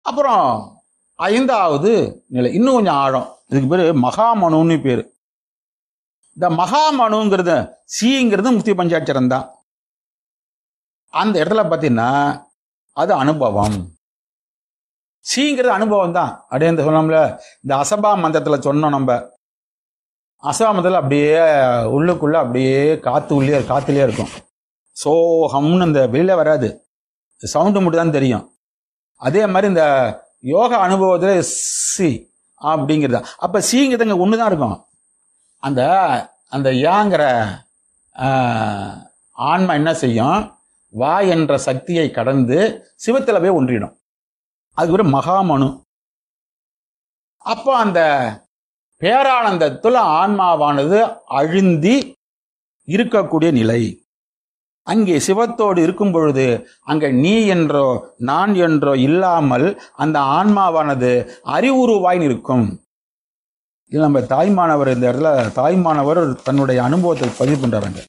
அப்புறம் ஐந்தாவது நிலை இன்னும் கொஞ்சம் ஆழம் இதுக்கு பேரு மகாமனுன்னு பேரு இந்த மகாமனுங்கிறது சீங்கிறது முக்தி பஞ்சாட்சரம் தான் அந்த இடத்துல பார்த்தீங்கன்னா அது அனுபவம் சீங்கிறது அனுபவம் தான் அப்படியே இந்த சொன்னோம்ல இந்த அசபா மந்திரத்துல சொன்னோம் நம்ம அசபா மந்திரத்தில் அப்படியே உள்ளுக்குள்ள அப்படியே காத்து உள்ளே காத்துலயே இருக்கும் சோகம்னு இந்த வெளியில வராது சவுண்டு மட்டும் தான் தெரியும் அதே மாதிரி இந்த யோகா அனுபவத்துல சி அப்படிங்கிறது அப்ப சீங்கிறது இங்க ஒன்று தான் இருக்கும் அந்த அந்த யாங்கிற ஆஹ், ஆன்மா என்ன செய்யும் வா என்ற சக்தியை கடந்து சிவத்துல போய் ஒன்றிடும் அது ஒரு மகாமனு அப்போ அந்த பேரானந்தத்துல ஆன்மாவானது அழுந்தி இருக்கக்கூடிய நிலை அங்கே சிவத்தோடு இருக்கும் பொழுது அங்க நீ என்றோ நான் என்றோ இல்லாமல் அந்த ஆன்மாவானது அறிவுருவாய் நிற்கும் இது நம்ம தாய்மானவர் இந்த இடத்துல தாய்மானவர் தன்னுடைய அனுபவத்தை பதிவு பண்றாங்க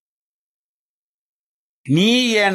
நீ என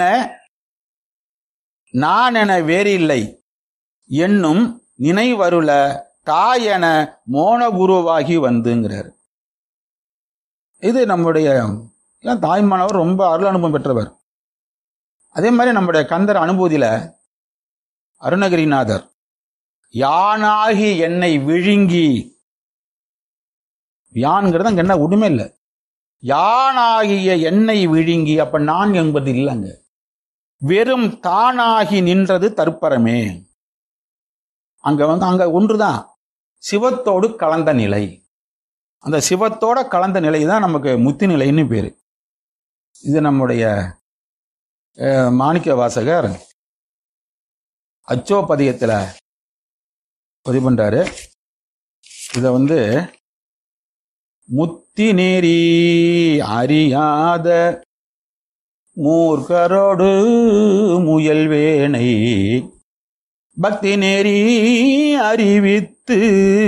நான் என வேறில்லை என்னும் நினைவருள தாய் என மோனகுருவாகி வந்துங்கிறார் இது நம்முடைய ஏன் தாய்மானவர் ரொம்ப அருள் அனுபவம் பெற்றவர் அதே மாதிரி நம்முடைய கந்தர் அனுபூதியில அருணகிரிநாதர் யானாகி என்னை விழுங்கி யான்ங்கிறது அங்க என்ன உண்மை இல்லை யானாகிய என்னை விழுங்கி அப்ப நான் என்பது இல்லைங்க வெறும் தானாகி நின்றது தற்பரமே அங்க வந்து அங்க ஒன்றுதான் சிவத்தோடு கலந்த நிலை அந்த சிவத்தோட கலந்த நிலை தான் நமக்கு முத்தி நிலைன்னு பேரு இது நம்முடைய அஹ், மாணிக்க வாசகர் அச்சோபதியத்துல பதிவு பண்றாரு இத வந்து முத்தி நெறி அறியாத மூர்க்கரோடு முயல்வேனை பக்தி நெறி அறிவித்து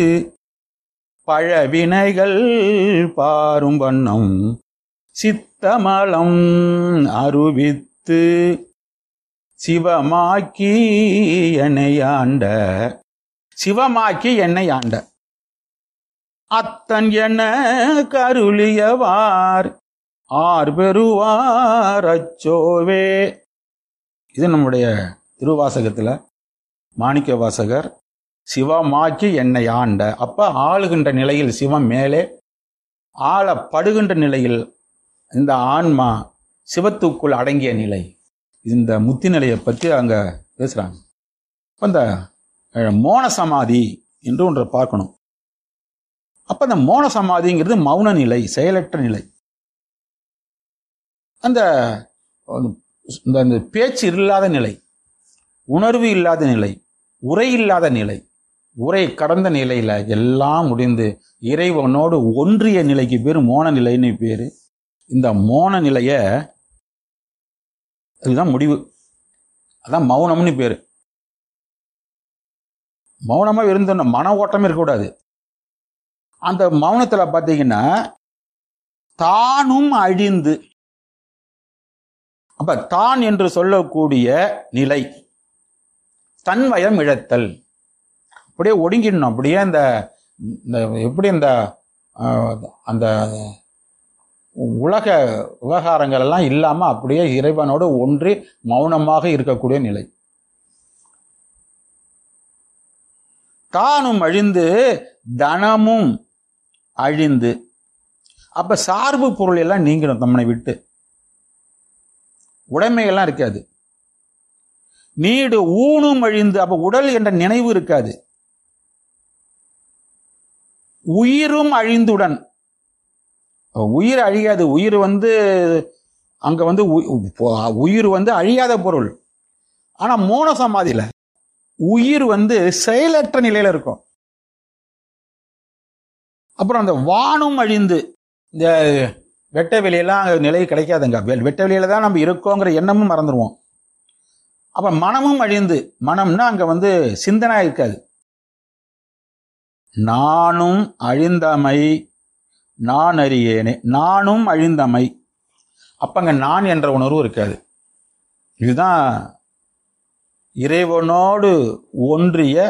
பழவினைகள் பாரும் வண்ணம் சித்தமலம் அருவித்து சிவமாக்கி என்னை ஆண்ட சிவமாக்கி என்னை ஆண்ட அத்தன் என கருளியவார் ஆர் பெறுவார் அச்சோவே இது நம்முடைய திருவாசகத்துல மாணிக்க வாசகர் சிவமாக்கி என்னை ஆண்ட அப்ப ஆளுகின்ற நிலையில் சிவம் மேலே ஆளப்படுகின்ற நிலையில் இந்த ஆன்மா சிவத்துக்குள் அடங்கிய நிலை இந்த முத்தி நிலையை பற்றி அங்க பேசுறாங்க அப்ப இந்த அஹ், மோன சமாதி என்று ஒன்றை பார்க்கணும் அப்ப அந்த மோன சமாதிங்கிறது மௌன நிலை செயலற்ற நிலை அந்த இந்த இந்த பேச்சு இல்லாத நிலை உணர்வு இல்லாத நிலை உரை இல்லாத நிலை உரை கடந்த நிலையில எல்லாம் முடிந்து இறைவனோடு ஒன்றிய நிலைக்கு பேர் மோன நிலைன்னு பேரு இந்த மோன நிலைய இதுதான் முடிவு அதான் மௌனம்னு பேரு மௌனமா இருந்தோம்னா மன ஓட்டமே இருக்கக்கூடாது அந்த மௌனத்துல பாத்தீங்கன்னா தானும் அழிந்து அப்ப தான் என்று சொல்லக்கூடிய நிலை தன்வயம் இழத்தல் அப்படியே ஒடுங்கிடணும் அப்படியே அந்த இந்த எப்படி இந்த ஆஹ், அந்த உலக விவகாரங்கள் எல்லாம் இல்லாம அப்படியே இறைவனோடு ஒன்றி மௌனமாக இருக்கக்கூடிய நிலை தானும் அழிந்து தனமும் அழிந்து அப்ப சார்பு பொருள் எல்லாம் நீங்கிடும் நம்மளை விட்டு உடைமைகள்லாம் இருக்காது நீடு ஊனும் அழிந்து அப்ப உடல் என்ற நினைவு இருக்காது உயிரும் அழிந்துடன் உயிர் அழியாது உயிர் வந்து அங்க வந்து உ- பொ- உயிர் வந்து அழியாத பொருள் ஆனா மோன சமாதியில உயிர் வந்து செயலற்ற நிலையில இருக்கும் அப்புறம் அந்த வானும் அழிந்து இந்த வெட்ட வெளியெல்லாம் அங்க நிலை கிடைக்காதுங்க வெ- வெட்ட வெளியில தான் நம்ம இருக்கோங்கிற எண்ணமும் மறந்துடுவோம் அப்ப மனமும் அழிந்து மனம்னா அங்க வந்து சிந்தனை இருக்காது நானும் அழிந்தமை நான் அறியேனே நானும் அழிந்தமை அப்ப அங்க நான் என்ற உணர்வு இருக்காது இதுதான் இறைவனோடு ஒன்றிய